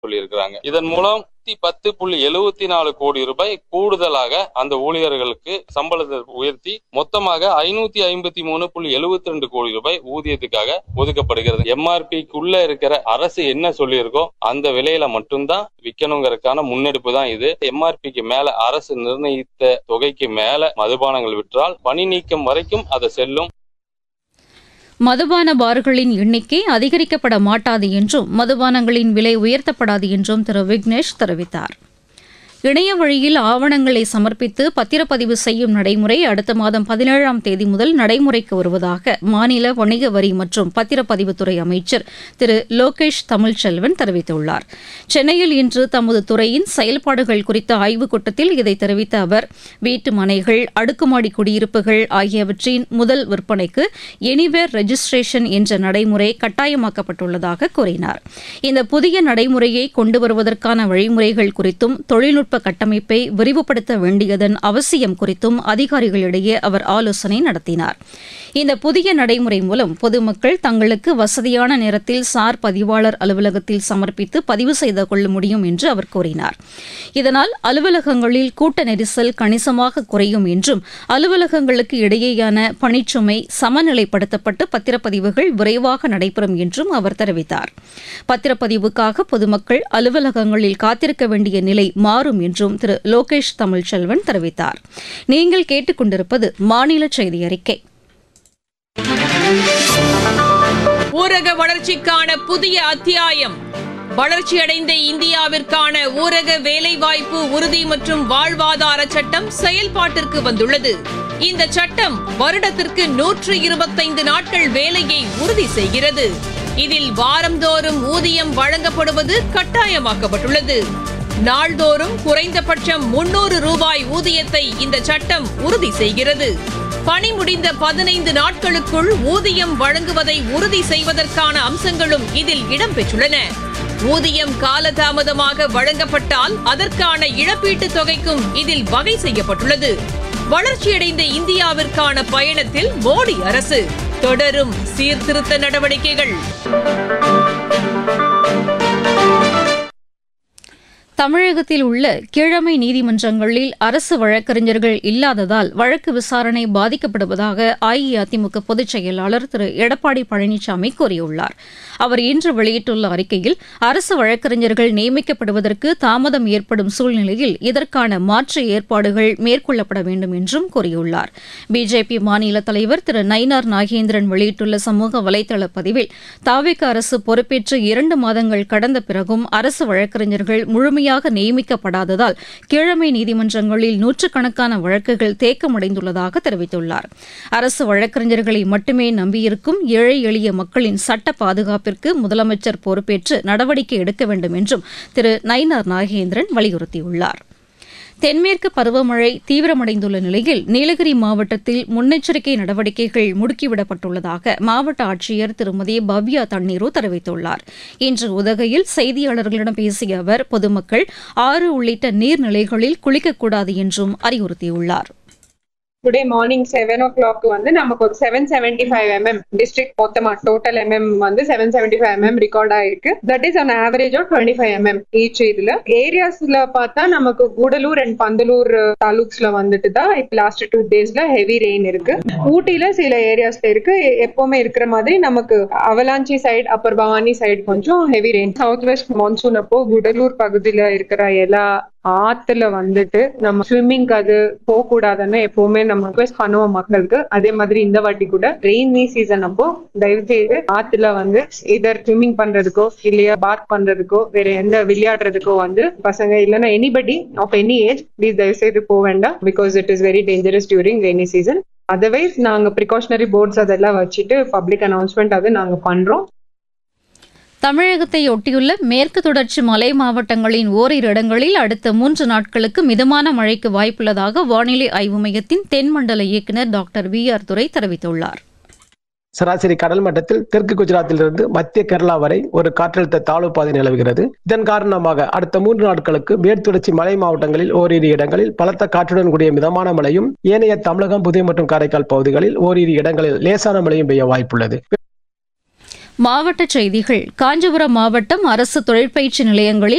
சொல்லியிருக்கிறாங்க இதன் மூலம் பத்து புள்ளி எழுபத்தி நாலு கோடி ரூபாய் கூடுதலாக அந்த ஊழியர்களுக்கு சம்பளத்தை உயர்த்தி மொத்தமாக ஐநூத்தி ஐம்பத்தி மூணு புள்ளி எழுபத்தி ரெண்டு கோடி ரூபாய் ஊதியத்துக்காக ஒதுக்கப்படுகிறது எம்ஆர்பிக்குள்ள இருக்கிற அரசு என்ன சொல்லியிருக்கோ அந்த விலையில மட்டும்தான் விற்கணுங்கிறதுக்கான முன்னெடுப்பு தான் இது எம்ஆர்பிக்கு மேல அரசு நிர்ணயித்த தொகைக்கு மேல மதுபானங்கள் விற்றால் பணி நீக்கம் வரைக்கும் அதை செல்லும் மதுபான பார்களின் எண்ணிக்கை அதிகரிக்கப்பட மாட்டாது என்றும் மதுபானங்களின் விலை உயர்த்தப்படாது என்றும் திரு விக்னேஷ் தெரிவித்தார் இணைய வழியில் ஆவணங்களை சமர்ப்பித்து பத்திரப்பதிவு செய்யும் நடைமுறை அடுத்த மாதம் பதினேழாம் தேதி முதல் நடைமுறைக்கு வருவதாக மாநில வணிக வரி மற்றும் பத்திரப்பதிவுத்துறை அமைச்சர் திரு லோகேஷ் தமிழ்ச்செல்வன் தெரிவித்துள்ளார் சென்னையில் இன்று தமது துறையின் செயல்பாடுகள் குறித்த ஆய்வுக் கூட்டத்தில் இதை தெரிவித்த அவர் வீட்டு மனைகள் அடுக்குமாடி குடியிருப்புகள் ஆகியவற்றின் முதல் விற்பனைக்கு எனிவேர் ரெஜிஸ்ட்ரேஷன் என்ற நடைமுறை கட்டாயமாக்கப்பட்டுள்ளதாக கூறினார் இந்த புதிய நடைமுறையை கொண்டு வருவதற்கான வழிமுறைகள் குறித்தும் தொழில்நுட்ப கட்டமைப்பை விரிவுபடுத்த வேண்டியதன் அவசியம் குறித்தும் அதிகாரிகளிடையே அவர் ஆலோசனை நடத்தினார் இந்த புதிய நடைமுறை மூலம் பொதுமக்கள் தங்களுக்கு வசதியான நேரத்தில் சார் பதிவாளர் அலுவலகத்தில் சமர்ப்பித்து பதிவு செய்து கொள்ள முடியும் என்று அவர் கூறினார் இதனால் அலுவலகங்களில் கூட்ட நெரிசல் கணிசமாக குறையும் என்றும் அலுவலகங்களுக்கு இடையேயான பணிச்சுமை சமநிலைப்படுத்தப்பட்டு பத்திரப்பதிவுகள் விரைவாக நடைபெறும் என்றும் அவர் தெரிவித்தார் பத்திரப்பதிவுக்காக பொதுமக்கள் அலுவலகங்களில் காத்திருக்க வேண்டிய நிலை மாறும் என்றும் திரு லோகேஷ் தமிழ்ச்செல்வன் தெரிவித்தார் நீங்கள் கேட்டுக்கொண்டிருப்பது மாநில செய்தி அறிக்கை ஊரக வளர்ச்சிக்கான புதிய அத்தியாயம் வளர்ச்சியடைந்த இந்தியாவிற்கான ஊரக வேலைவாய்ப்பு உறுதி மற்றும் வாழ்வாதார சட்டம் செயல்பாட்டிற்கு வந்துள்ளது இந்த சட்டம் வருடத்திற்கு நூற்று இருபத்தைந்து நாட்கள் வேலையை உறுதி செய்கிறது இதில் வாரந்தோறும் ஊதியம் வழங்கப்படுவது கட்டாயமாக்கப்பட்டுள்ளது நாள்தோறும் குறைந்தபட்சம் முன்னூறு ரூபாய் ஊதியத்தை இந்த சட்டம் உறுதி செய்கிறது பணி முடிந்த பதினைந்து நாட்களுக்குள் ஊதியம் வழங்குவதை உறுதி செய்வதற்கான அம்சங்களும் இதில் இடம்பெற்றுள்ளன ஊதியம் காலதாமதமாக வழங்கப்பட்டால் அதற்கான இழப்பீட்டுத் தொகைக்கும் இதில் வகை செய்யப்பட்டுள்ளது வளர்ச்சியடைந்த இந்தியாவிற்கான பயணத்தில் மோடி அரசு தொடரும் சீர்திருத்த நடவடிக்கைகள் தமிழகத்தில் உள்ள கீழமை நீதிமன்றங்களில் அரசு வழக்கறிஞர்கள் இல்லாததால் வழக்கு விசாரணை பாதிக்கப்படுவதாக அஇஅதிமுக பொதுச் செயலாளர் திரு எடப்பாடி பழனிசாமி கூறியுள்ளார் அவர் இன்று வெளியிட்டுள்ள அறிக்கையில் அரசு வழக்கறிஞர்கள் நியமிக்கப்படுவதற்கு தாமதம் ஏற்படும் சூழ்நிலையில் இதற்கான மாற்று ஏற்பாடுகள் மேற்கொள்ளப்பட வேண்டும் என்றும் கூறியுள்ளார் பிஜேபி மாநில தலைவர் திரு நயினார் நாகேந்திரன் வெளியிட்டுள்ள சமூக வலைதள பதிவில் தாவேக அரசு பொறுப்பேற்று இரண்டு மாதங்கள் கடந்த பிறகும் அரசு வழக்கறிஞர்கள் முழுமையாக நியமிக்கப்படாததால் கீழமை நீதிமன்றங்களில் நூற்றுக்கணக்கான வழக்குகள் தேக்கமடைந்துள்ளதாக தெரிவித்துள்ளார் அரசு வழக்கறிஞர்களை மட்டுமே நம்பியிருக்கும் ஏழை எளிய மக்களின் சட்ட பாதுகாப்பிற்கு முதலமைச்சர் பொறுப்பேற்று நடவடிக்கை எடுக்க வேண்டும் என்றும் திரு நயினார் நாகேந்திரன் வலியுறுத்தியுள்ளார் தென்மேற்கு பருவமழை தீவிரமடைந்துள்ள நிலையில் நீலகிரி மாவட்டத்தில் முன்னெச்சரிக்கை நடவடிக்கைகள் முடுக்கிவிடப்பட்டுள்ளதாக மாவட்ட ஆட்சியர் திருமதி பவ்யா தண்ணீரு தெரிவித்துள்ளார் இன்று உதகையில் செய்தியாளர்களிடம் பேசிய அவர் பொதுமக்கள் ஆறு உள்ளிட்ட நீர்நிலைகளில் குளிக்கக்கூடாது என்றும் அறிவுறுத்தியுள்ளார் today morning seven o'clock வந்து நமக்கு ஒரு seven seventy five mm district மொத்தமா டோட்டல் எம்எம் வந்து seven seventy five mm record ஆயிருக்கு that is on average of twenty five mm each இதுல ஏரியாஸ்ல பார்த்தா நமக்கு கூடலூர் அண்ட் பந்தலூர் தாலுக்ஸ்ல வந்துட்டு தான் இப்போ லாஸ்ட் டூ டேஸ்ல ஹெவி ரெயின் இருக்கு ஊட்டியில சில ஏரியாஸ்ல இருக்கு எ- எப்பவுமே இருக்கிற மாதிரி நமக்கு Avalanche side upper Bhavani side கொஞ்சம் heavy rain south west monsoon அப்போ கூடலூர் பகுதியில இருக்கிற எல்லா ஆத்துல வந்துட்டு நம்ம ஸ்விம்மிங்க்கு அது போக கூடாதுன்னு எப்பவுமே நம்ம ரிக்வெஸ்ட் பண்ணுவோம் மக்களுக்கு அதே மாதிரி இந்த வாட்டி கூட ரெயினி சீசன் அப்போ தயவு செய்து ஆத்துல வந்து இதர் ஸ்விம்மிங் பண்றதுக்கோ இல்லையா பாத் பண்றதுக்கோ வேற எந்த விளையாடுறதுக்கோ வந்து பசங்க இல்லைன்னா anybody of any age please தயவு செய்து போக வேண்டாம் because it is very dangerous during rainy season otherwise நாங்க ப்ரிகாஷனரி போர்ட்ஸ் அதெல்லாம் வச்சுட்டு பப்ளிக் அனௌன்ஸ்மெண்ட் அது நாங்க பண்றோம் தமிழகத்தை ஒட்டியுள்ள மேற்கு தொடர்ச்சி மலை மாவட்டங்களின் ஓரிரு இடங்களில் அடுத்த மூன்று நாட்களுக்கு மிதமான மழைக்கு வாய்ப்புள்ளதாக வானிலை ஆய்வு மையத்தின் தென்மண்டல இயக்குநர் டாக்டர் வி ஆர் துரை தெரிவித்துள்ளார் சராசரி கடல் மட்டத்தில் தெற்கு குஜராத்திலிருந்து மத்திய கேரளா வரை ஒரு காற்றழுத்த தாழ்வு பாதை நிலவுகிறது இதன் காரணமாக அடுத்த மூன்று நாட்களுக்கு மேற்குத்தொடர்ச்சி மலை மாவட்டங்களில் ஓரிரு இடங்களில் பலத்த காற்றுடன் கூடிய மிதமான மழையும் ஏனைய தமிழகம் புதுவை மற்றும் காரைக்கால் பகுதிகளில் ஓரிரு இடங்களில் லேசான மழையும் பெய்ய வாய்ப்புள்ளது மாவட்டச் செய்திகள் காஞ்சிபுரம் மாவட்டம் அரசு தொழிற்பயிற்சி நிலையங்களில்